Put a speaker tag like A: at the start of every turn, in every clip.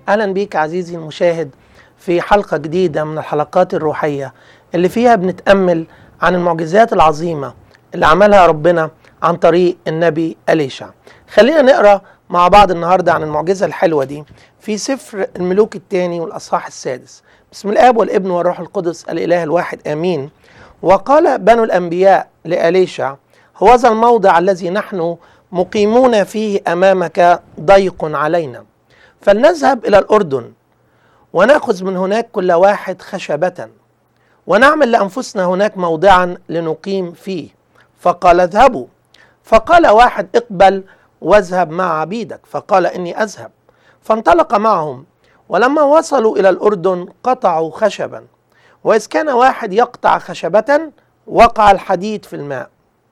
A: اهلا بيك عزيزي المشاهد في حلقه جديده من الحلقات الروحيه اللي فيها بنتامل عن المعجزات العظيمه اللي عملها ربنا عن طريق النبي اليشع خلينا نقرا مع بعض النهارده عن المعجزه الحلوه دي في سفر الملوك الثاني والاصحاح السادس بسم الاب والابن والروح القدس الاله الواحد امين وقال بنو الانبياء لاليشع هوذا الموضع الذي نحن مقيمون فيه امامك ضيق علينا فلنذهب الى الاردن وناخذ من هناك كل واحد خشبه ونعمل لانفسنا هناك موضعا لنقيم فيه فقال اذهبوا فقال واحد اقبل واذهب مع عبيدك فقال اني اذهب فانطلق معهم ولما وصلوا الى الاردن قطعوا خشبا واذ كان واحد يقطع خشبه وقع الحديد في الماء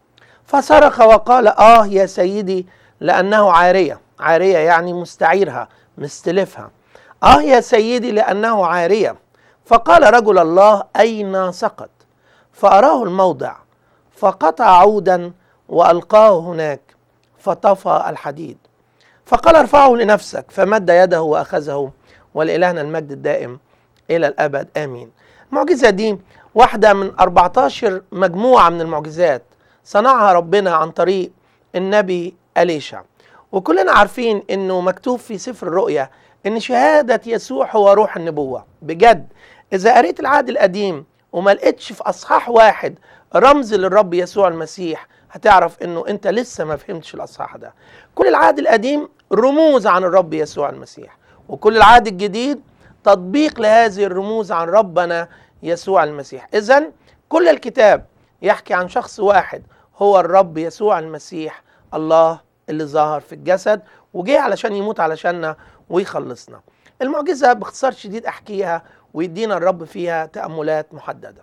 A: فصرخ وقال اه يا سيدي لانه عاريه عاريه يعني مستعيرها مستلفها اه يا سيدي لانه عاريه فقال رجل الله اين سقط فاراه الموضع فقطع عودا والقاه هناك فطفى الحديد فقال ارفعه لنفسك فمد يده واخذه ولالهنا المجد الدائم الى الابد امين المعجزه دي واحده من 14 مجموعه من المعجزات صنعها ربنا عن طريق النبي اليشع وكلنا عارفين انه مكتوب في سفر الرؤيا ان شهاده يسوع هو روح النبوه بجد اذا قريت العهد القديم وما لقيتش في اصحاح واحد رمز للرب يسوع المسيح هتعرف انه انت لسه ما فهمتش الاصحاح ده كل العهد القديم رموز عن الرب يسوع المسيح وكل العهد الجديد تطبيق لهذه الرموز عن ربنا يسوع المسيح اذا كل الكتاب يحكي عن شخص واحد هو الرب يسوع المسيح الله اللي ظهر في الجسد وجه علشان يموت علشاننا ويخلصنا المعجزة باختصار شديد أحكيها ويدينا الرب فيها تأملات محددة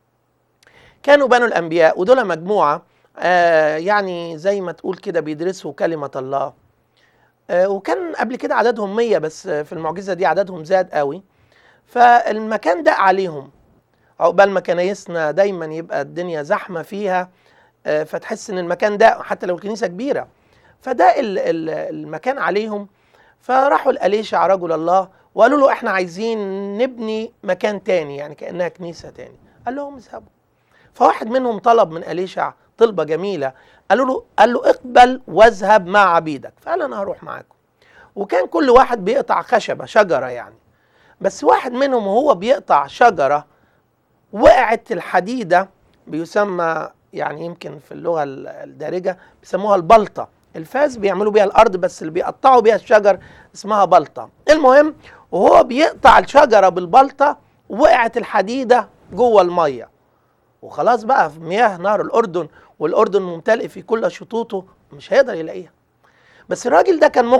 A: كانوا بنو الأنبياء ودول مجموعة آه يعني زي ما تقول كده بيدرسوا كلمة الله آه وكان قبل كده عددهم مية بس في المعجزة دي عددهم زاد قوي فالمكان دق عليهم عقبال ما كنايسنا دايما يبقى الدنيا زحمة فيها آه فتحس ان المكان ده حتى لو الكنيسة كبيرة فده المكان عليهم فراحوا لأليشع رجل الله وقالوا له احنا عايزين نبني مكان تاني يعني كأنها كنيسة تاني قال لهم اذهبوا فواحد منهم طلب من أليشع طلبة جميلة قالوا له قال له اقبل واذهب مع عبيدك فقال انا هروح معاكم وكان كل واحد بيقطع خشبة شجرة يعني بس واحد منهم وهو بيقطع شجرة وقعت الحديدة بيسمى يعني يمكن في اللغة الدارجة بيسموها البلطة الفاس بيعملوا بيها الارض بس اللي بيقطعوا بيها الشجر اسمها بلطه المهم وهو بيقطع الشجره بالبلطه وقعت الحديده جوه الميه وخلاص بقى في مياه نهر الاردن والاردن ممتلئ في كل شطوطه مش هيقدر يلاقيها بس الراجل ده كان